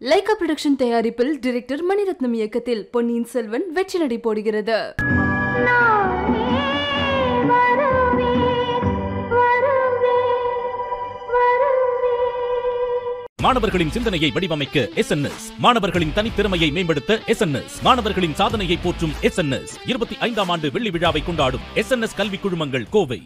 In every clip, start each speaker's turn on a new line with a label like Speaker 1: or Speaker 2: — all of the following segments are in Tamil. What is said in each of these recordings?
Speaker 1: லைகா புரொடக்ஷன் தயாரிப்பில் டிரெக்டர் மணிரத்னம் இயக்கத்தில் பொன்னியின் செல்வன் வெற்றி நடை போடுகிறது
Speaker 2: நானே வருவேன் வருவேன் வருவேன்
Speaker 3: மாணவர்களின் சிந்தனையை வடிவமைக்க எஸ் மாணவர்களின் தனித்திறமையை மேம்படுத்த எஸ் மாணவர்களின் சாதனையை போற்றும் எஸ் இருபத்தி ஐந்தாம் ஆண்டு வெள்ளி விழாவை கொண்டாடும் எஸ் கல்வி குழுமங்கள் கோவை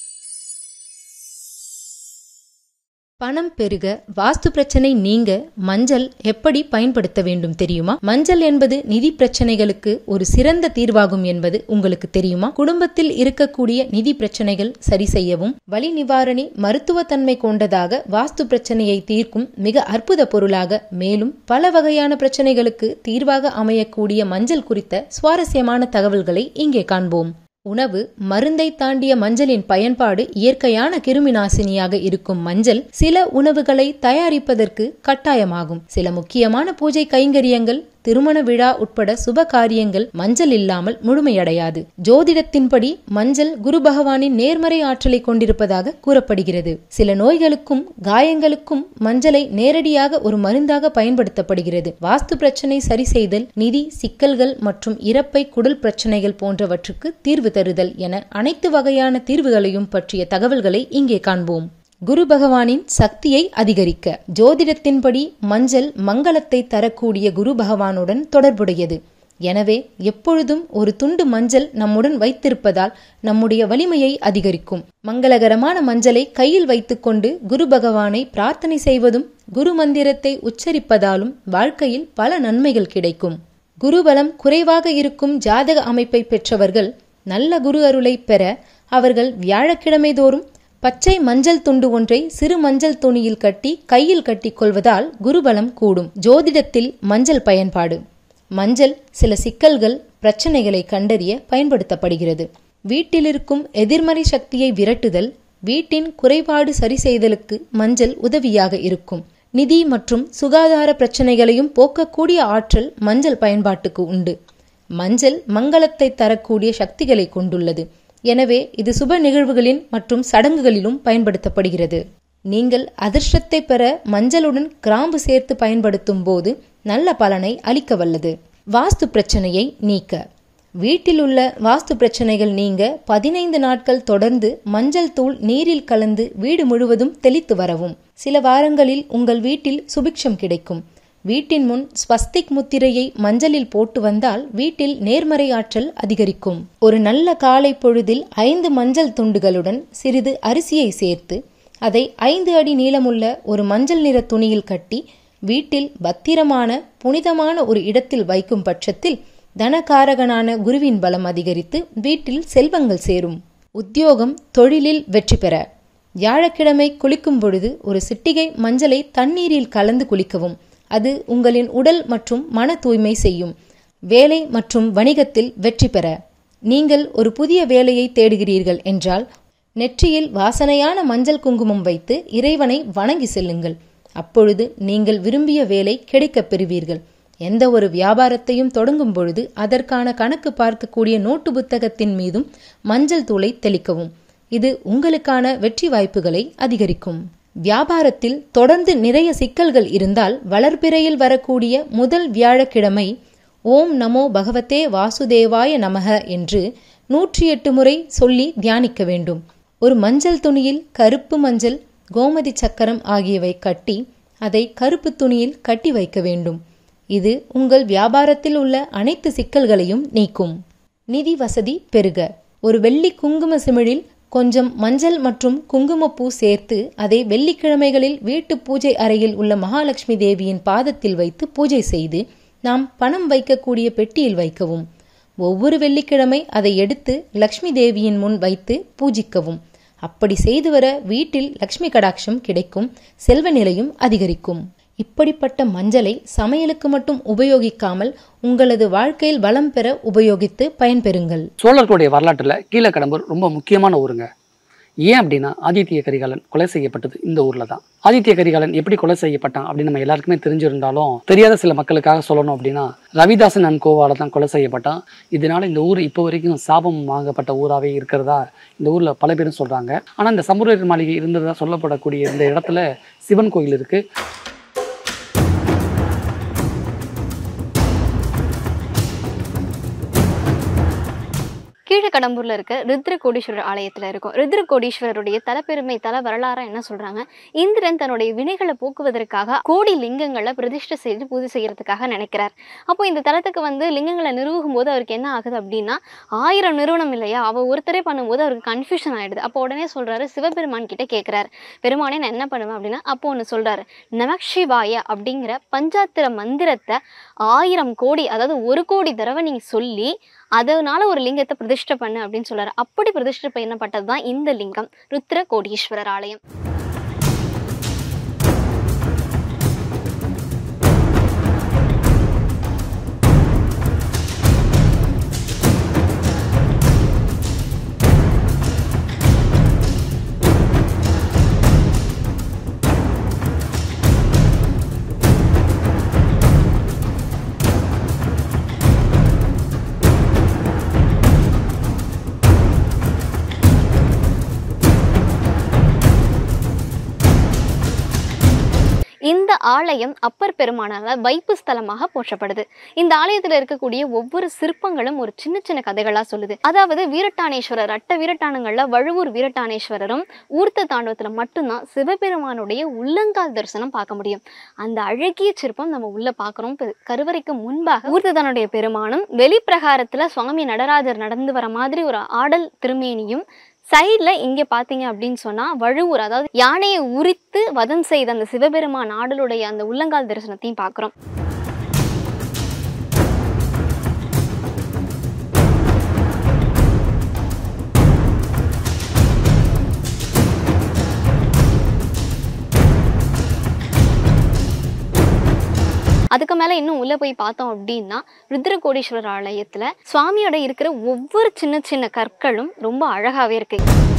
Speaker 4: பணம் பெருக வாஸ்து பிரச்சனை நீங்க மஞ்சள் எப்படி பயன்படுத்த வேண்டும் தெரியுமா மஞ்சள் என்பது நிதி பிரச்சனைகளுக்கு ஒரு சிறந்த தீர்வாகும் என்பது உங்களுக்கு தெரியுமா குடும்பத்தில் இருக்கக்கூடிய நிதி பிரச்சனைகள் சரி செய்யவும் வலி நிவாரணி மருத்துவ தன்மை கொண்டதாக வாஸ்து பிரச்சனையை தீர்க்கும் மிக அற்புத பொருளாக மேலும் பல வகையான பிரச்சனைகளுக்கு தீர்வாக அமையக்கூடிய மஞ்சள் குறித்த சுவாரஸ்யமான தகவல்களை இங்கே காண்போம் உணவு மருந்தை தாண்டிய மஞ்சளின் பயன்பாடு இயற்கையான கிருமி நாசினியாக இருக்கும் மஞ்சள் சில உணவுகளை தயாரிப்பதற்கு கட்டாயமாகும் சில முக்கியமான பூஜை கைங்கரியங்கள் திருமண விழா உட்பட சுப காரியங்கள் மஞ்சள் இல்லாமல் முழுமையடையாது ஜோதிடத்தின்படி மஞ்சள் குரு பகவானின் நேர்மறை ஆற்றலை கொண்டிருப்பதாக கூறப்படுகிறது சில நோய்களுக்கும் காயங்களுக்கும் மஞ்சளை நேரடியாக ஒரு மருந்தாக பயன்படுத்தப்படுகிறது வாஸ்து பிரச்சனை சரி செய்தல் நிதி சிக்கல்கள் மற்றும் இறப்பை குடல் பிரச்சனைகள் போன்றவற்றுக்கு தீர்வு தருதல் என அனைத்து வகையான தீர்வுகளையும் பற்றிய தகவல்களை இங்கே காண்போம் குரு பகவானின் சக்தியை அதிகரிக்க ஜோதிடத்தின்படி மஞ்சள் மங்களத்தை தரக்கூடிய குரு பகவானுடன் தொடர்புடையது எனவே எப்பொழுதும் ஒரு துண்டு மஞ்சள் நம்முடன் வைத்திருப்பதால் நம்முடைய வலிமையை அதிகரிக்கும் மங்களகரமான மஞ்சளை கையில் வைத்துக்கொண்டு குரு பகவானை பிரார்த்தனை செய்வதும் குரு மந்திரத்தை உச்சரிப்பதாலும் வாழ்க்கையில் பல நன்மைகள் கிடைக்கும் குருபலம் குறைவாக இருக்கும் ஜாதக அமைப்பை பெற்றவர்கள் நல்ல குரு அருளை பெற அவர்கள் வியாழக்கிழமை தோறும் பச்சை மஞ்சள் துண்டு ஒன்றை சிறு மஞ்சள் துணியில் கட்டி கையில் கட்டிக் கொள்வதால் குருபலம் கூடும் ஜோதிடத்தில் மஞ்சள் பயன்பாடு மஞ்சள் சில சிக்கல்கள் பிரச்சனைகளை கண்டறிய பயன்படுத்தப்படுகிறது வீட்டிலிருக்கும் எதிர்மறை சக்தியை விரட்டுதல் வீட்டின் குறைபாடு சரி செய்தலுக்கு மஞ்சள் உதவியாக இருக்கும் நிதி மற்றும் சுகாதார பிரச்சனைகளையும் போக்கக்கூடிய ஆற்றல் மஞ்சள் பயன்பாட்டுக்கு உண்டு மஞ்சள் மங்களத்தை தரக்கூடிய சக்திகளை கொண்டுள்ளது எனவே இது சுப நிகழ்வுகளின் மற்றும் சடங்குகளிலும் பயன்படுத்தப்படுகிறது நீங்கள் அதிர்ஷ்டத்தை பெற மஞ்சளுடன் கிராம்பு சேர்த்து பயன்படுத்தும் போது நல்ல பலனை அளிக்க வல்லது வாஸ்து பிரச்சனையை நீக்க வீட்டில் உள்ள வாஸ்து பிரச்சனைகள் நீங்க பதினைந்து நாட்கள் தொடர்ந்து மஞ்சள் தூள் நீரில் கலந்து வீடு முழுவதும் தெளித்து வரவும் சில வாரங்களில் உங்கள் வீட்டில் சுபிக்ஷம் கிடைக்கும் வீட்டின் முன் ஸ்வஸ்திக் முத்திரையை மஞ்சளில் போட்டு வந்தால் வீட்டில் நேர்மறை ஆற்றல் அதிகரிக்கும் ஒரு நல்ல காலை பொழுதில் ஐந்து மஞ்சள் துண்டுகளுடன் சிறிது அரிசியை சேர்த்து அதை ஐந்து அடி நீளமுள்ள ஒரு மஞ்சள் நிற துணியில் கட்டி வீட்டில் பத்திரமான புனிதமான ஒரு இடத்தில் வைக்கும் பட்சத்தில் தனகாரகனான குருவின் பலம் அதிகரித்து வீட்டில் செல்வங்கள் சேரும் உத்தியோகம் தொழிலில் வெற்றி பெற வியாழக்கிழமை குளிக்கும் பொழுது ஒரு சிட்டிகை மஞ்சளை தண்ணீரில் கலந்து குளிக்கவும் அது உங்களின் உடல் மற்றும் மன தூய்மை செய்யும் வேலை மற்றும் வணிகத்தில் வெற்றி பெற நீங்கள் ஒரு புதிய வேலையை தேடுகிறீர்கள் என்றால் நெற்றியில் வாசனையான மஞ்சள் குங்குமம் வைத்து இறைவனை வணங்கி செல்லுங்கள் அப்பொழுது நீங்கள் விரும்பிய வேலை கிடைக்கப் பெறுவீர்கள் எந்த ஒரு வியாபாரத்தையும் தொடங்கும் பொழுது அதற்கான கணக்கு பார்க்கக்கூடிய நோட்டு புத்தகத்தின் மீதும் மஞ்சள் தூளை தெளிக்கவும் இது உங்களுக்கான வெற்றி வாய்ப்புகளை அதிகரிக்கும் வியாபாரத்தில் தொடர்ந்து நிறைய சிக்கல்கள் இருந்தால் வளர்பிறையில் வரக்கூடிய முதல் வியாழக்கிழமை ஓம் நமோ பகவதே வாசுதேவாய நமக என்று நூற்றி எட்டு முறை சொல்லி தியானிக்க வேண்டும் ஒரு மஞ்சள் துணியில் கருப்பு மஞ்சள் கோமதி சக்கரம் ஆகியவை கட்டி அதை கருப்பு துணியில் கட்டி வைக்க வேண்டும் இது உங்கள் வியாபாரத்தில் உள்ள அனைத்து சிக்கல்களையும் நீக்கும் நிதி வசதி பெருக ஒரு வெள்ளி குங்கும சிமிழில் கொஞ்சம் மஞ்சள் மற்றும் குங்குமப்பூ சேர்த்து அதை வெள்ளிக்கிழமைகளில் வீட்டு பூஜை அறையில் உள்ள மகாலட்சுமி தேவியின் பாதத்தில் வைத்து பூஜை செய்து நாம் பணம் வைக்கக்கூடிய பெட்டியில் வைக்கவும் ஒவ்வொரு வெள்ளிக்கிழமை அதை எடுத்து லக்ஷ்மி தேவியின் முன் வைத்து பூஜிக்கவும் அப்படி செய்து வர வீட்டில் லக்ஷ்மி கடாட்சம் கிடைக்கும் செல்வ நிலையும் அதிகரிக்கும் இப்படிப்பட்ட மஞ்சளை சமையலுக்கு மட்டும் உபயோகிக்காமல் உங்களது வாழ்க்கையில் வளம் பெற உபயோகித்து பயன்பெறுங்கள்
Speaker 5: சோழர்களுடைய வரலாற்றில் கீழக்கடம்பூர் ரொம்ப முக்கியமான ஊருங்க ஏன் அப்படின்னா ஆதித்ய கரிகாலன் கொலை செய்யப்பட்டது இந்த ஊர்ல தான் ஆதித்ய கரிகாலன் எப்படி கொலை செய்யப்பட்டான் அப்படின்னு நம்ம எல்லாருக்குமே தெரிஞ்சிருந்தாலும் தெரியாத சில மக்களுக்காக சொல்லணும் அப்படின்னா ரவிதாசன் அண்ட் கோவால தான் கொலை செய்யப்பட்டான் இதனால இந்த ஊர் இப்போ வரைக்கும் சாபம் வாங்கப்பட்ட ஊராகவே இருக்கிறதா இந்த ஊர்ல பல பேரும் சொல்றாங்க ஆனா இந்த சமுத்திர மாளிகை இருந்ததா சொல்லப்படக்கூடிய இந்த இடத்துல சிவன் கோயில் இருக்கு
Speaker 6: கீழக்கடம்பூர்ல இருக்க ருத்ர கோடீஸ்வரர் ஆலயத்துல இருக்கும் ருத்ர கோடீஸ்வரருடைய தலப்பெருமை தல வரலாறா என்ன சொல்றாங்க இந்திரன் தன்னுடைய வினைகளை போக்குவதற்காக கோடி லிங்கங்களை பிரதிஷ்டை செய்து பூஜை செய்யறதுக்காக நினைக்கிறார் அப்போ இந்த தலத்துக்கு வந்து லிங்கங்களை நிறுவும் போது அவருக்கு என்ன ஆகுது அப்படின்னா ஆயிரம் நிறுவனம் இல்லையா அவ ஒருத்தரே பண்ணும்போது அவருக்கு கன்ஃபியூஷன் ஆயிடுது அப்போ உடனே சொல்றாரு சிவபெருமான் கிட்ட கேட்கிறாரு பெருமானே நான் என்ன பண்ணுவேன் அப்படின்னா அப்போ ஒன்று சொல்றாரு நமக்ஷிவாய அப்படிங்கிற பஞ்சாத்திர மந்திரத்தை ஆயிரம் கோடி அதாவது ஒரு கோடி தடவை நீங்க சொல்லி அதனால ஒரு லிங்கத்தை பிரதிஷ்டை பண்ணு அப்படின்னு சொல்றாரு அப்படி பிரதிஷ்டை பண்ணப்பட்டது தான் இந்த லிங்கம் ருத்ர கோடீஸ்வரர் ஆலயம் இந்த ஆலயம் அப்பர் பெருமானால வைப்பு ஸ்தலமாக போற்றப்படுது இந்த ஆலயத்துல இருக்கக்கூடிய ஒவ்வொரு சிற்பங்களும் ஒரு சின்ன சின்ன கதைகளா சொல்லுது அதாவது வீரட்டானேஸ்வரர் அட்ட வீரட்டானங்கள்ல வழுவூர் வீரட்டானேஸ்வரரும் ஊர்த்த தாண்டவத்துல மட்டும்தான் சிவபெருமானுடைய உள்ளங்கால் தரிசனம் பார்க்க முடியும் அந்த அழகிய சிற்பம் நம்ம உள்ள பார்க்குறோம் கருவறைக்கு முன்பாக ஊர்த்ததானுடைய பெருமானும் வெளிப்பிரகாரத்துல சுவாமி நடராஜர் நடந்து வர மாதிரி ஒரு ஆடல் திருமேனியும் சைடில் இங்கே பார்த்தீங்க அப்படின்னு சொன்னால் வழுவூர் அதாவது யானையை உரித்து வதம் செய்த அந்த சிவபெருமான் ஆடலுடைய அந்த உள்ளங்கால் தரிசனத்தையும் பார்க்குறோம் அதுக்கு மேலே இன்னும் உள்ளே போய் பார்த்தோம் அப்படின்னா ருத்ரகோடீஸ்வரர் ஆலயத்தில் சுவாமியோட இருக்கிற ஒவ்வொரு சின்ன சின்ன கற்களும் ரொம்ப அழகாகவே இருக்கு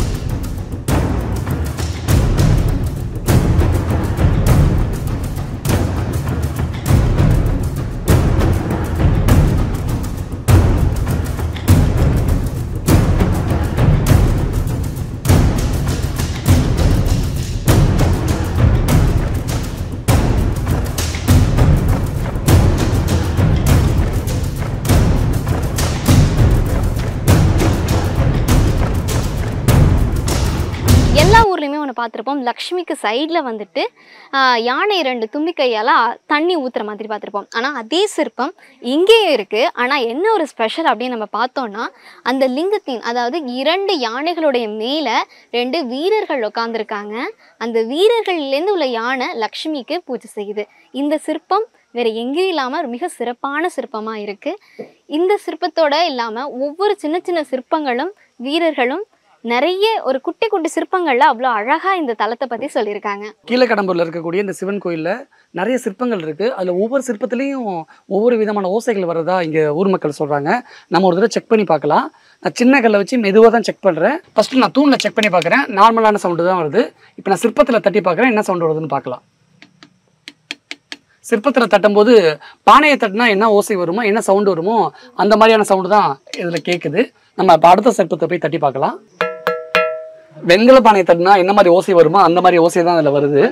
Speaker 6: எல்லா ஊர்லேயுமே ஒன்று பார்த்துருப்போம் லக்ஷ்மிக்கு சைடில் வந்துட்டு ஆஹ், யானை ரெண்டு தும்பிக்கையால் தண்ணி ஊற்றுற மாதிரி பார்த்துருப்போம் ஆனால் அதே சிற்பம் இங்கேயும் இருக்குது ஆனால் என்ன ஒரு ஸ்பெஷல் அப்படின்னு நம்ம பார்த்தோம்னா அந்த லிங்கத்தின் அதாவது இரண்டு யானைகளுடைய மேலே ரெண்டு வீரர்கள் உட்காந்துருக்காங்க அந்த வீரர்கள்லேருந்து உள்ள யானை லக்ஷ்மிக்கு பூஜை செய்யுது இந்த சிற்பம் வேற எங்கேயும் இல்லாமல் மிக சிறப்பான சிற்பமாக இருக்குது இந்த சிற்பத்தோட இல்லாமல் ஒவ்வொரு சின்ன சின்ன சிற்பங்களும் வீரர்களும் நிறைய ஒரு குட்டி குட்டி சிற்பங்கள்ல அவ்வளோ அழகா இந்த தலத்தை பத்தி சொல்லியிருக்காங்க
Speaker 5: கீழக்கடம்பூரில் இருக்கக்கூடிய இந்த சிவன் கோயிலில் நிறைய சிற்பங்கள் இருக்குது அதில் ஒவ்வொரு சிற்பத்துலேயும் ஒவ்வொரு விதமான ஓசைகள் வர்றதா இங்கே ஊர் மக்கள் சொல்கிறாங்க நம்ம ஒரு தடவை செக் பண்ணி பார்க்கலாம் நான் சின்ன கல்லை வச்சு மெதுவாக தான் செக் பண்ணுறேன் ஃபஸ்ட்டு நான் தூணில் செக் பண்ணி பார்க்குறேன் நார்மலான சவுண்டு தான் வருது இப்போ நான் சிற்பத்தில் தட்டி பார்க்குறேன் என்ன சவுண்டு வருதுன்னு பார்க்கலாம் சிற்பத்தில் தட்டும்போது பானையை தட்டினா என்ன ஓசை வருமோ என்ன சவுண்டு வருமோ அந்த மாதிரியான சவுண்டு தான் இதில் கேட்குது நம்ம இப்போ அடுத்த சிற்பத்தை போய் தட்டி பார்க்கலாம் வெண்கல பானையை தட்டினா என்ன மாதிரி ஓசை வருமோ அந்த மாதிரி ஓசை தான் அதில் வருது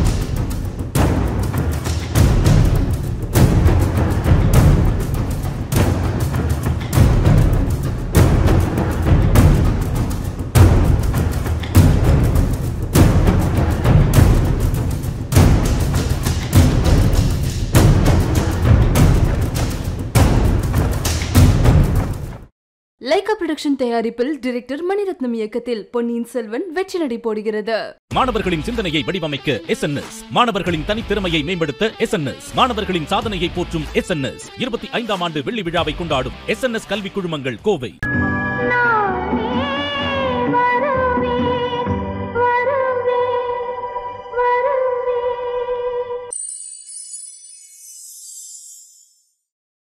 Speaker 1: லைகா புரொடக்ஷன் தயாரிப்பில் டிரெக்டர் மணிரத்னம் இயக்கத்தில் பொன்னியின் செல்வன் வெற்றி நடை போடுகிறது
Speaker 3: மாணவர்களின் சிந்தனையை வடிவமைக்க எஸ் மாணவர்களின் தனித்திறமையை மேம்படுத்த எஸ் மாணவர்களின் சாதனையை போற்றும் எஸ் இருபத்தி ஐந்தாம் ஆண்டு வெள்ளி விழாவை கொண்டாடும் எஸ் கல்வி குழுமங்கள் கோவை